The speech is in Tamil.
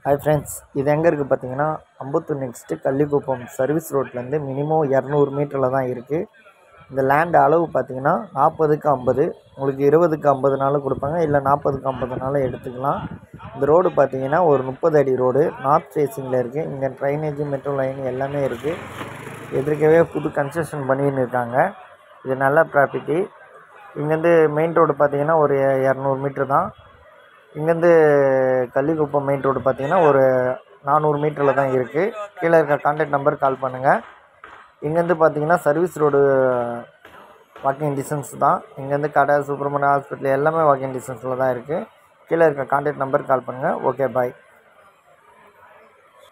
ஹாய் ஃப்ரெண்ட்ஸ் இது எங்கே இருக்குது பார்த்தீங்கன்னா அம்பத்தூர் நெக்ஸ்ட்டு கள்ளிக்குப்பம் சர்வீஸ் ரோட்லேருந்து மினிமம் இரநூறு மீட்டரில் தான் இருக்குது இந்த லேண்ட் அளவு பார்த்தீங்கன்னா நாற்பதுக்கு ஐம்பது உங்களுக்கு இருபதுக்கு ஐம்பதுனாலும் கொடுப்பாங்க இல்லை நாற்பதுக்கு ஐம்பதுனாலும் எடுத்துக்கலாம் இந்த ரோடு பார்த்தீங்கன்னா ஒரு முப்பது அடி ரோடு நார்த் ஃபேஸிங்கில் இருக்குது இங்கே ட்ரைனேஜ் மெட்ரோ லைன் எல்லாமே இருக்குது எதிர்க்கவே புது கன்ஸ்ட்ரக்ஷன் பண்ணின்னு இருக்காங்க இது நல்ல ப்ராப்பர்ட்டி இங்கேருந்து மெயின் ரோடு பார்த்தீங்கன்னா ஒரு இரநூறு மீட்ரு தான் இங்கேருந்து கள்ளிக்குப்பம் மெயின் ரோடு பார்த்தீங்கன்னா ஒரு நானூறு மீட்டரில் தான் இருக்குது கீழே இருக்க கான்டாக்ட் நம்பர் கால் பண்ணுங்கள் இங்கேருந்து பார்த்தீங்கன்னா சர்வீஸ் ரோடு வாக்கிங் டிஸ்டன்ஸ் தான் இங்கேருந்து கடை சுப்பிரமணிய ஹாஸ்பிட்டல் எல்லாமே வாக்கிங் டிஸ்டன்ஸில் தான் இருக்குது கீழே இருக்க கான்டாக்ட் நம்பர் கால் பண்ணுங்கள் ஓகே பாய்